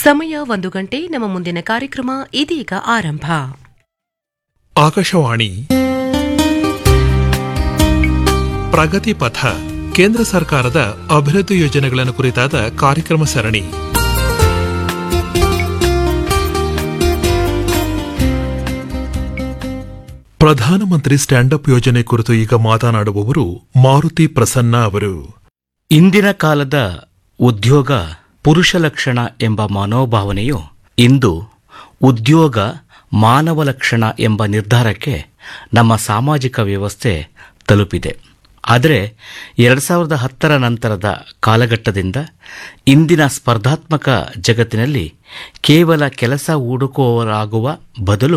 ಸಮಯ ಒಂದು ಗಂಟೆ ನಮ್ಮ ಮುಂದಿನ ಕಾರ್ಯಕ್ರಮ ಇದೀಗ ಆರಂಭ ಆಕಾಶವಾಣಿ ಪ್ರಗತಿ ಪಥ ಕೇಂದ್ರ ಸರ್ಕಾರದ ಅಭಿವೃದ್ಧಿ ಯೋಜನೆಗಳನ್ನು ಕುರಿತಾದ ಕಾರ್ಯಕ್ರಮ ಸರಣಿ ಪ್ರಧಾನಮಂತ್ರಿ ಸ್ಟ್ಯಾಂಡ್ ಅಪ್ ಯೋಜನೆ ಕುರಿತು ಈಗ ಮಾತನಾಡುವವರು ಮಾರುತಿ ಪ್ರಸನ್ನ ಅವರು ಇಂದಿನ ಕಾಲದ ಉದ್ಯೋಗ ಪುರುಷ ಲಕ್ಷಣ ಎಂಬ ಮನೋಭಾವನೆಯು ಇಂದು ಉದ್ಯೋಗ ಮಾನವ ಲಕ್ಷಣ ಎಂಬ ನಿರ್ಧಾರಕ್ಕೆ ನಮ್ಮ ಸಾಮಾಜಿಕ ವ್ಯವಸ್ಥೆ ತಲುಪಿದೆ ಆದರೆ ಎರಡು ಸಾವಿರದ ಹತ್ತರ ನಂತರದ ಕಾಲಘಟ್ಟದಿಂದ ಇಂದಿನ ಸ್ಪರ್ಧಾತ್ಮಕ ಜಗತ್ತಿನಲ್ಲಿ ಕೇವಲ ಕೆಲಸ ಹುಡುಕುವವರಾಗುವ ಬದಲು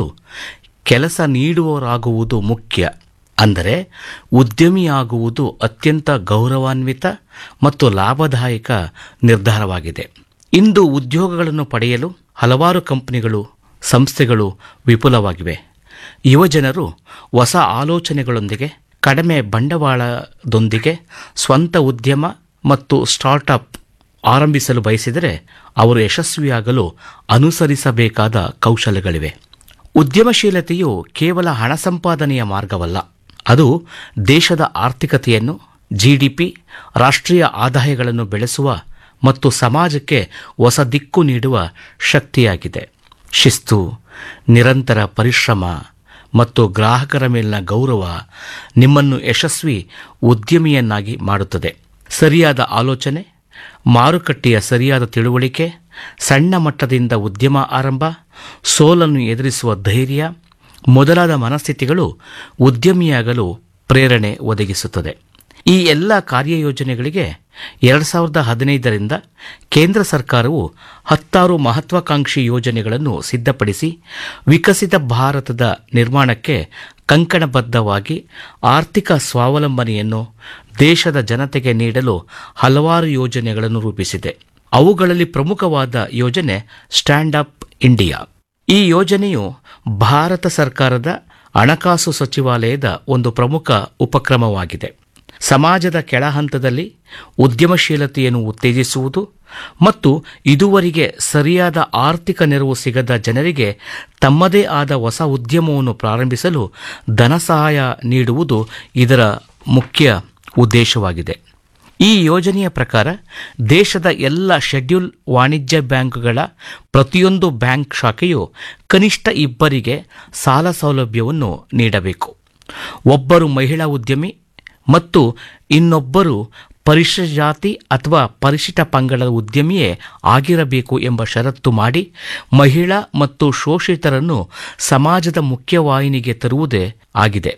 ಕೆಲಸ ನೀಡುವವರಾಗುವುದು ಮುಖ್ಯ ಅಂದರೆ ಉದ್ಯಮಿಯಾಗುವುದು ಅತ್ಯಂತ ಗೌರವಾನ್ವಿತ ಮತ್ತು ಲಾಭದಾಯಕ ನಿರ್ಧಾರವಾಗಿದೆ ಇಂದು ಉದ್ಯೋಗಗಳನ್ನು ಪಡೆಯಲು ಹಲವಾರು ಕಂಪನಿಗಳು ಸಂಸ್ಥೆಗಳು ವಿಪುಲವಾಗಿವೆ ಯುವಜನರು ಹೊಸ ಆಲೋಚನೆಗಳೊಂದಿಗೆ ಕಡಿಮೆ ಬಂಡವಾಳದೊಂದಿಗೆ ಸ್ವಂತ ಉದ್ಯಮ ಮತ್ತು ಸ್ಟಾರ್ಟಪ್ ಆರಂಭಿಸಲು ಬಯಸಿದರೆ ಅವರು ಯಶಸ್ವಿಯಾಗಲು ಅನುಸರಿಸಬೇಕಾದ ಕೌಶಲ್ಯಗಳಿವೆ ಉದ್ಯಮಶೀಲತೆಯು ಕೇವಲ ಹಣ ಸಂಪಾದನೆಯ ಮಾರ್ಗವಲ್ಲ ಅದು ದೇಶದ ಆರ್ಥಿಕತೆಯನ್ನು ಜಿಡಿಪಿ ರಾಷ್ಟ್ರೀಯ ಆದಾಯಗಳನ್ನು ಬೆಳೆಸುವ ಮತ್ತು ಸಮಾಜಕ್ಕೆ ಹೊಸ ದಿಕ್ಕು ನೀಡುವ ಶಕ್ತಿಯಾಗಿದೆ ಶಿಸ್ತು ನಿರಂತರ ಪರಿಶ್ರಮ ಮತ್ತು ಗ್ರಾಹಕರ ಮೇಲಿನ ಗೌರವ ನಿಮ್ಮನ್ನು ಯಶಸ್ವಿ ಉದ್ಯಮಿಯನ್ನಾಗಿ ಮಾಡುತ್ತದೆ ಸರಿಯಾದ ಆಲೋಚನೆ ಮಾರುಕಟ್ಟೆಯ ಸರಿಯಾದ ತಿಳುವಳಿಕೆ ಸಣ್ಣ ಮಟ್ಟದಿಂದ ಉದ್ಯಮ ಆರಂಭ ಸೋಲನ್ನು ಎದುರಿಸುವ ಧೈರ್ಯ ಮೊದಲಾದ ಮನಸ್ಥಿತಿಗಳು ಉದ್ಯಮಿಯಾಗಲು ಪ್ರೇರಣೆ ಒದಗಿಸುತ್ತದೆ ಈ ಎಲ್ಲ ಕಾರ್ಯಯೋಜನೆಗಳಿಗೆ ಎರಡು ಸಾವಿರದ ಹದಿನೈದರಿಂದ ಕೇಂದ್ರ ಸರ್ಕಾರವು ಹತ್ತಾರು ಮಹತ್ವಾಕಾಂಕ್ಷಿ ಯೋಜನೆಗಳನ್ನು ಸಿದ್ಧಪಡಿಸಿ ವಿಕಸಿತ ಭಾರತದ ನಿರ್ಮಾಣಕ್ಕೆ ಕಂಕಣಬದ್ಧವಾಗಿ ಆರ್ಥಿಕ ಸ್ವಾವಲಂಬನೆಯನ್ನು ದೇಶದ ಜನತೆಗೆ ನೀಡಲು ಹಲವಾರು ಯೋಜನೆಗಳನ್ನು ರೂಪಿಸಿದೆ ಅವುಗಳಲ್ಲಿ ಪ್ರಮುಖವಾದ ಯೋಜನೆ ಸ್ಟ್ಯಾಂಡ್ ಅಪ್ ಇಂಡಿಯಾ ಈ ಯೋಜನೆಯು ಭಾರತ ಸರ್ಕಾರದ ಹಣಕಾಸು ಸಚಿವಾಲಯದ ಒಂದು ಪ್ರಮುಖ ಉಪಕ್ರಮವಾಗಿದೆ ಸಮಾಜದ ಕೆಳಹಂತದಲ್ಲಿ ಉದ್ಯಮಶೀಲತೆಯನ್ನು ಉತ್ತೇಜಿಸುವುದು ಮತ್ತು ಇದುವರೆಗೆ ಸರಿಯಾದ ಆರ್ಥಿಕ ನೆರವು ಸಿಗದ ಜನರಿಗೆ ತಮ್ಮದೇ ಆದ ಹೊಸ ಉದ್ಯಮವನ್ನು ಪ್ರಾರಂಭಿಸಲು ಧನಸಹಾಯ ನೀಡುವುದು ಇದರ ಮುಖ್ಯ ಉದ್ದೇಶವಾಗಿದೆ ಈ ಯೋಜನೆಯ ಪ್ರಕಾರ ದೇಶದ ಎಲ್ಲ ಶೆಡ್ಯೂಲ್ ವಾಣಿಜ್ಯ ಬ್ಯಾಂಕ್ಗಳ ಪ್ರತಿಯೊಂದು ಬ್ಯಾಂಕ್ ಶಾಖೆಯು ಕನಿಷ್ಠ ಇಬ್ಬರಿಗೆ ಸಾಲ ಸೌಲಭ್ಯವನ್ನು ನೀಡಬೇಕು ಒಬ್ಬರು ಮಹಿಳಾ ಉದ್ಯಮಿ ಮತ್ತು ಇನ್ನೊಬ್ಬರು ಪರಿಶಿಷ್ಟ ಜಾತಿ ಅಥವಾ ಪರಿಶಿಷ್ಟ ಪಂಗಡದ ಉದ್ಯಮಿಯೇ ಆಗಿರಬೇಕು ಎಂಬ ಷರತ್ತು ಮಾಡಿ ಮಹಿಳಾ ಮತ್ತು ಶೋಷಿತರನ್ನು ಸಮಾಜದ ಮುಖ್ಯವಾಹಿನಿಗೆ ತರುವುದೇ ಆಗಿದೆ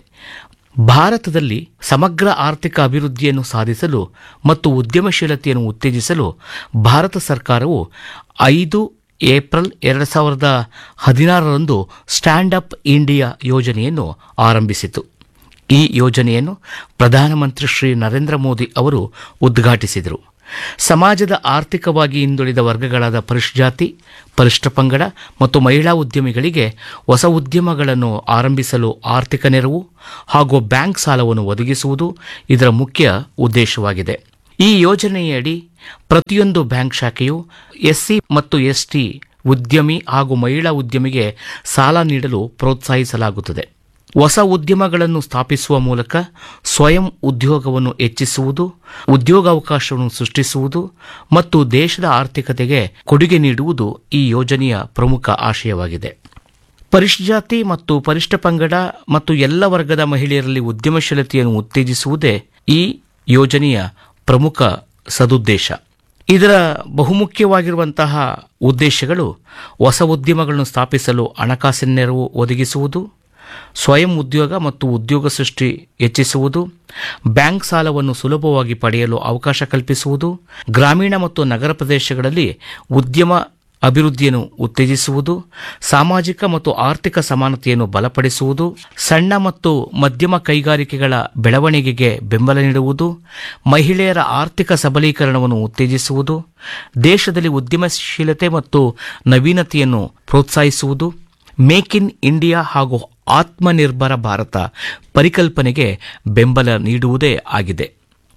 ಭಾರತದಲ್ಲಿ ಸಮಗ್ರ ಆರ್ಥಿಕ ಅಭಿವೃದ್ಧಿಯನ್ನು ಸಾಧಿಸಲು ಮತ್ತು ಉದ್ಯಮಶೀಲತೆಯನ್ನು ಉತ್ತೇಜಿಸಲು ಭಾರತ ಸರ್ಕಾರವು ಐದು ಏಪ್ರಿಲ್ ಎರಡು ಸಾವಿರದ ಹದಿನಾರರಂದು ಸ್ಟ್ಯಾಂಡ್ ಅಪ್ ಇಂಡಿಯಾ ಯೋಜನೆಯನ್ನು ಆರಂಭಿಸಿತು ಈ ಯೋಜನೆಯನ್ನು ಪ್ರಧಾನಮಂತ್ರಿ ಶ್ರೀ ನರೇಂದ್ರ ಮೋದಿ ಅವರು ಉದ್ಘಾಟಿಸಿದರು ಸಮಾಜದ ಆರ್ಥಿಕವಾಗಿ ಹಿಂದುಳಿದ ವರ್ಗಗಳಾದ ಪರಿಶುಜಾತಿ ಪರಿಷ್ಠ ಪಂಗಡ ಮತ್ತು ಮಹಿಳಾ ಉದ್ಯಮಿಗಳಿಗೆ ಹೊಸ ಉದ್ಯಮಗಳನ್ನು ಆರಂಭಿಸಲು ಆರ್ಥಿಕ ನೆರವು ಹಾಗೂ ಬ್ಯಾಂಕ್ ಸಾಲವನ್ನು ಒದಗಿಸುವುದು ಇದರ ಮುಖ್ಯ ಉದ್ದೇಶವಾಗಿದೆ ಈ ಯೋಜನೆಯಡಿ ಪ್ರತಿಯೊಂದು ಬ್ಯಾಂಕ್ ಶಾಖೆಯು ಎಸ್ಸಿ ಮತ್ತು ಎಸ್ಟಿ ಉದ್ಯಮಿ ಹಾಗೂ ಮಹಿಳಾ ಉದ್ಯಮಿಗೆ ಸಾಲ ನೀಡಲು ಪ್ರೋತ್ಸಾಹಿಸಲಾಗುತ್ತದೆ ಹೊಸ ಉದ್ಯಮಗಳನ್ನು ಸ್ಥಾಪಿಸುವ ಮೂಲಕ ಸ್ವಯಂ ಉದ್ಯೋಗವನ್ನು ಹೆಚ್ಚಿಸುವುದು ಉದ್ಯೋಗಾವಕಾಶವನ್ನು ಸೃಷ್ಟಿಸುವುದು ಮತ್ತು ದೇಶದ ಆರ್ಥಿಕತೆಗೆ ಕೊಡುಗೆ ನೀಡುವುದು ಈ ಯೋಜನೆಯ ಪ್ರಮುಖ ಆಶಯವಾಗಿದೆ ಪರಿಶುಜಾತಿ ಮತ್ತು ಪರಿಷ್ಠ ಪಂಗಡ ಮತ್ತು ಎಲ್ಲ ವರ್ಗದ ಮಹಿಳೆಯರಲ್ಲಿ ಉದ್ಯಮಶೀಲತೆಯನ್ನು ಉತ್ತೇಜಿಸುವುದೇ ಈ ಯೋಜನೆಯ ಪ್ರಮುಖ ಸದುದ್ದೇಶ ಇದರ ಬಹುಮುಖ್ಯವಾಗಿರುವಂತಹ ಉದ್ದೇಶಗಳು ಹೊಸ ಉದ್ಯಮಗಳನ್ನು ಸ್ಥಾಪಿಸಲು ಹಣಕಾಸಿನ ನೆರವು ಒದಗಿಸುವುದು ಸ್ವಯಂ ಉದ್ಯೋಗ ಮತ್ತು ಉದ್ಯೋಗ ಸೃಷ್ಟಿ ಹೆಚ್ಚಿಸುವುದು ಬ್ಯಾಂಕ್ ಸಾಲವನ್ನು ಸುಲಭವಾಗಿ ಪಡೆಯಲು ಅವಕಾಶ ಕಲ್ಪಿಸುವುದು ಗ್ರಾಮೀಣ ಮತ್ತು ನಗರ ಪ್ರದೇಶಗಳಲ್ಲಿ ಉದ್ಯಮ ಅಭಿವೃದ್ಧಿಯನ್ನು ಉತ್ತೇಜಿಸುವುದು ಸಾಮಾಜಿಕ ಮತ್ತು ಆರ್ಥಿಕ ಸಮಾನತೆಯನ್ನು ಬಲಪಡಿಸುವುದು ಸಣ್ಣ ಮತ್ತು ಮಧ್ಯಮ ಕೈಗಾರಿಕೆಗಳ ಬೆಳವಣಿಗೆಗೆ ಬೆಂಬಲ ನೀಡುವುದು ಮಹಿಳೆಯರ ಆರ್ಥಿಕ ಸಬಲೀಕರಣವನ್ನು ಉತ್ತೇಜಿಸುವುದು ದೇಶದಲ್ಲಿ ಉದ್ಯಮಶೀಲತೆ ಮತ್ತು ನವೀನತೆಯನ್ನು ಪ್ರೋತ್ಸಾಹಿಸುವುದು ಮೇಕ್ ಇನ್ ಇಂಡಿಯಾ ಹಾಗೂ ಆತ್ಮನಿರ್ಭರ ಭಾರತ ಪರಿಕಲ್ಪನೆಗೆ ಬೆಂಬಲ ನೀಡುವುದೇ ಆಗಿದೆ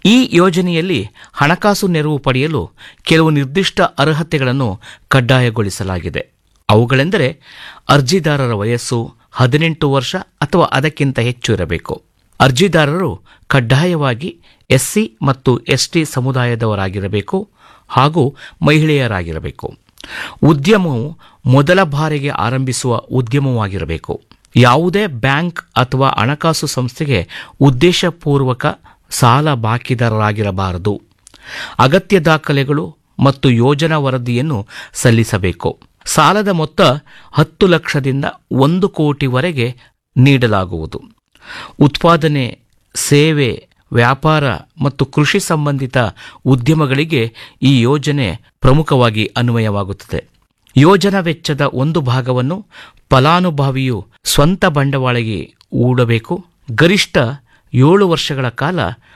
ಈ ಯೋಜನೆಯಲ್ಲಿ ಹಣಕಾಸು ನೆರವು ಪಡೆಯಲು ಕೆಲವು ನಿರ್ದಿಷ್ಟ ಅರ್ಹತೆಗಳನ್ನು ಕಡ್ಡಾಯಗೊಳಿಸಲಾಗಿದೆ ಅವುಗಳೆಂದರೆ ಅರ್ಜಿದಾರರ ವಯಸ್ಸು ಹದಿನೆಂಟು ವರ್ಷ ಅಥವಾ ಅದಕ್ಕಿಂತ ಹೆಚ್ಚು ಇರಬೇಕು ಅರ್ಜಿದಾರರು ಕಡ್ಡಾಯವಾಗಿ ಎಸ್ಸಿ ಮತ್ತು ಎಸ್ಟಿ ಸಮುದಾಯದವರಾಗಿರಬೇಕು ಹಾಗೂ ಮಹಿಳೆಯರಾಗಿರಬೇಕು ಉದ್ಯಮವು ಮೊದಲ ಬಾರಿಗೆ ಆರಂಭಿಸುವ ಉದ್ಯಮವಾಗಿರಬೇಕು ಯಾವುದೇ ಬ್ಯಾಂಕ್ ಅಥವಾ ಹಣಕಾಸು ಸಂಸ್ಥೆಗೆ ಉದ್ದೇಶಪೂರ್ವಕ ಸಾಲ ಬಾಕಿದಾರರಾಗಿರಬಾರದು ಅಗತ್ಯ ದಾಖಲೆಗಳು ಮತ್ತು ಯೋಜನಾ ವರದಿಯನ್ನು ಸಲ್ಲಿಸಬೇಕು ಸಾಲದ ಮೊತ್ತ ಹತ್ತು ಲಕ್ಷದಿಂದ ಒಂದು ಕೋಟಿವರೆಗೆ ನೀಡಲಾಗುವುದು ಉತ್ಪಾದನೆ ಸೇವೆ ವ್ಯಾಪಾರ ಮತ್ತು ಕೃಷಿ ಸಂಬಂಧಿತ ಉದ್ಯಮಗಳಿಗೆ ಈ ಯೋಜನೆ ಪ್ರಮುಖವಾಗಿ ಅನ್ವಯವಾಗುತ್ತದೆ ಯೋಜನಾ ವೆಚ್ಚದ ಒಂದು ಭಾಗವನ್ನು ಫಲಾನುಭವಿಯು ಸ್ವಂತ ಬಂಡವಾಳಗೆ ಹೂಡಬೇಕು ಗರಿಷ್ಠ ಏಳು ವರ್ಷಗಳ ಕಾಲ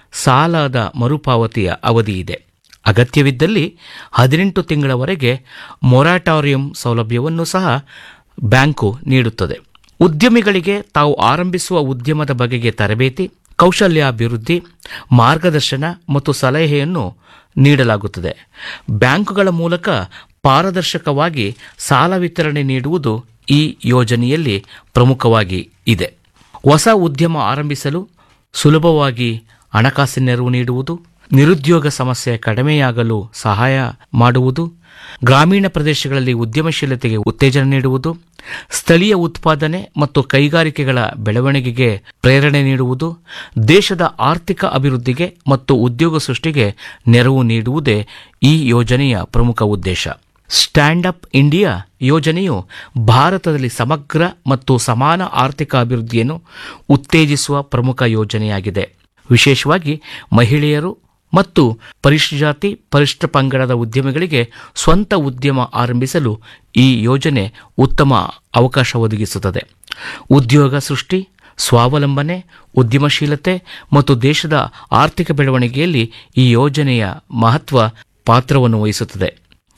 ಸಾಲದ ಮರುಪಾವತಿಯ ಅವಧಿ ಇದೆ ಅಗತ್ಯವಿದ್ದಲ್ಲಿ ಹದಿನೆಂಟು ತಿಂಗಳವರೆಗೆ ಮೊರಾಟಾರಿಯಂ ಸೌಲಭ್ಯವನ್ನು ಸಹ ಬ್ಯಾಂಕು ನೀಡುತ್ತದೆ ಉದ್ಯಮಿಗಳಿಗೆ ತಾವು ಆರಂಭಿಸುವ ಉದ್ಯಮದ ಬಗೆಗೆ ತರಬೇತಿ ಕೌಶಲ್ಯಾಭಿವೃದ್ಧಿ ಮಾರ್ಗದರ್ಶನ ಮತ್ತು ಸಲಹೆಯನ್ನು ನೀಡಲಾಗುತ್ತದೆ ಬ್ಯಾಂಕುಗಳ ಮೂಲಕ ಪಾರದರ್ಶಕವಾಗಿ ಸಾಲ ವಿತರಣೆ ನೀಡುವುದು ಈ ಯೋಜನೆಯಲ್ಲಿ ಪ್ರಮುಖವಾಗಿ ಇದೆ ಹೊಸ ಉದ್ಯಮ ಆರಂಭಿಸಲು ಸುಲಭವಾಗಿ ಹಣಕಾಸಿನ ನೆರವು ನೀಡುವುದು ನಿರುದ್ಯೋಗ ಸಮಸ್ಯೆ ಕಡಿಮೆಯಾಗಲು ಸಹಾಯ ಮಾಡುವುದು ಗ್ರಾಮೀಣ ಪ್ರದೇಶಗಳಲ್ಲಿ ಉದ್ಯಮಶೀಲತೆಗೆ ಉತ್ತೇಜನ ನೀಡುವುದು ಸ್ಥಳೀಯ ಉತ್ಪಾದನೆ ಮತ್ತು ಕೈಗಾರಿಕೆಗಳ ಬೆಳವಣಿಗೆಗೆ ಪ್ರೇರಣೆ ನೀಡುವುದು ದೇಶದ ಆರ್ಥಿಕ ಅಭಿವೃದ್ಧಿಗೆ ಮತ್ತು ಉದ್ಯೋಗ ಸೃಷ್ಟಿಗೆ ನೆರವು ನೀಡುವುದೇ ಈ ಯೋಜನೆಯ ಪ್ರಮುಖ ಉದ್ದೇಶ ಸ್ಟ್ಯಾಂಡ್ ಅಪ್ ಇಂಡಿಯಾ ಯೋಜನೆಯು ಭಾರತದಲ್ಲಿ ಸಮಗ್ರ ಮತ್ತು ಸಮಾನ ಆರ್ಥಿಕ ಅಭಿವೃದ್ಧಿಯನ್ನು ಉತ್ತೇಜಿಸುವ ಪ್ರಮುಖ ಯೋಜನೆಯಾಗಿದೆ ವಿಶೇಷವಾಗಿ ಮಹಿಳೆಯರು ಮತ್ತು ಪರಿಶಿಷ್ಟ ಜಾತಿ ಪರಿಶಿಷ್ಟ ಪಂಗಡದ ಉದ್ಯಮಿಗಳಿಗೆ ಸ್ವಂತ ಉದ್ಯಮ ಆರಂಭಿಸಲು ಈ ಯೋಜನೆ ಉತ್ತಮ ಅವಕಾಶ ಒದಗಿಸುತ್ತದೆ ಉದ್ಯೋಗ ಸೃಷ್ಟಿ ಸ್ವಾವಲಂಬನೆ ಉದ್ಯಮಶೀಲತೆ ಮತ್ತು ದೇಶದ ಆರ್ಥಿಕ ಬೆಳವಣಿಗೆಯಲ್ಲಿ ಈ ಯೋಜನೆಯ ಮಹತ್ವ ಪಾತ್ರವನ್ನು ವಹಿಸುತ್ತದೆ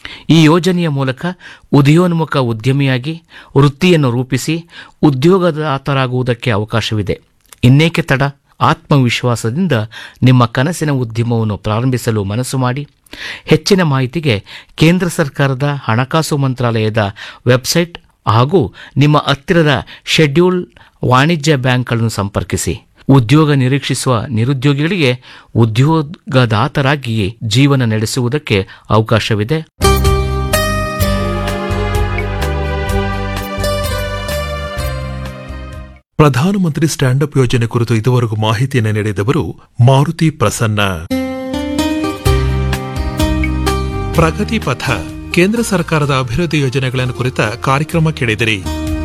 ಈ ಯೋಜನೆಯ ಮೂಲಕ ಉದಯೋನ್ಮುಖ ಉದ್ಯಮಿಯಾಗಿ ವೃತ್ತಿಯನ್ನು ರೂಪಿಸಿ ಉದ್ಯೋಗದಾತರಾಗುವುದಕ್ಕೆ ಅವಕಾಶವಿದೆ ಇನ್ನೇಕೆ ತಡ ಆತ್ಮವಿಶ್ವಾಸದಿಂದ ನಿಮ್ಮ ಕನಸಿನ ಉದ್ಯಮವನ್ನು ಪ್ರಾರಂಭಿಸಲು ಮನಸ್ಸು ಮಾಡಿ ಹೆಚ್ಚಿನ ಮಾಹಿತಿಗೆ ಕೇಂದ್ರ ಸರ್ಕಾರದ ಹಣಕಾಸು ಮಂತ್ರಾಲಯದ ವೆಬ್ಸೈಟ್ ಹಾಗೂ ನಿಮ್ಮ ಹತ್ತಿರದ ಶೆಡ್ಯೂಲ್ ವಾಣಿಜ್ಯ ಬ್ಯಾಂಕ್ಗಳನ್ನು ಸಂಪರ್ಕಿಸಿ ಉದ್ಯೋಗ ನಿರೀಕ್ಷಿಸುವ ನಿರುದ್ಯೋಗಿಗಳಿಗೆ ಉದ್ಯೋಗದಾತರಾಗಿ ಜೀವನ ನಡೆಸುವುದಕ್ಕೆ ಅವಕಾಶವಿದೆ ಪ್ರಧಾನಮಂತ್ರಿ ಸ್ಟ್ಯಾಂಡ್ ಅಪ್ ಯೋಜನೆ ಕುರಿತು ಇದುವರೆಗೂ ಮಾಹಿತಿಯನ್ನು ನೀಡಿದವರು ಮಾರುತಿ ಪ್ರಸನ್ನ ಪ್ರಗತಿ ಪಥ ಕೇಂದ್ರ ಸರ್ಕಾರದ ಅಭಿವೃದ್ಧಿ ಯೋಜನೆಗಳನ್ನು ಕುರಿತ ಕಾರ್ಯಕ್ರಮ ಕೇಳಿದಿರಿ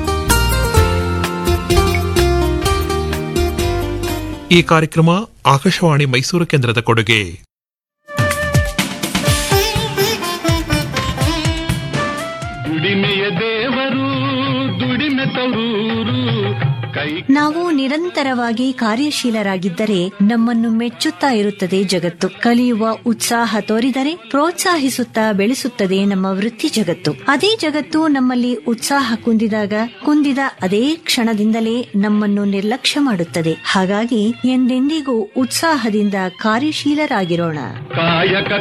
ಈ ಕಾರ್ಯಕ್ರಮ ಆಕಾಶವಾಣಿ ಮೈಸೂರು ಕೇಂದ್ರದ ಕೊಡುಗೆ ದುಡಿಮೆಯ ದೇವರು ದುಡಿಮೆ ತರೂರು ಕೈ ನಾವು ನಿರಂತರವಾಗಿ ಕಾರ್ಯಶೀಲರಾಗಿದ್ದರೆ ನಮ್ಮನ್ನು ಮೆಚ್ಚುತ್ತಾ ಇರುತ್ತದೆ ಜಗತ್ತು ಕಲಿಯುವ ಉತ್ಸಾಹ ತೋರಿದರೆ ಪ್ರೋತ್ಸಾಹಿಸುತ್ತಾ ಬೆಳೆಸುತ್ತದೆ ನಮ್ಮ ವೃತ್ತಿ ಜಗತ್ತು ಅದೇ ಜಗತ್ತು ನಮ್ಮಲ್ಲಿ ಉತ್ಸಾಹ ಕುಂದಿದಾಗ ಕುಂದಿದ ಅದೇ ಕ್ಷಣದಿಂದಲೇ ನಮ್ಮನ್ನು ನಿರ್ಲಕ್ಷ್ಯ ಮಾಡುತ್ತದೆ ಹಾಗಾಗಿ ಎಂದೆಂದಿಗೂ ಉತ್ಸಾಹದಿಂದ ಕಾರ್ಯಶೀಲರಾಗಿರೋಣ ಕಾಯಕ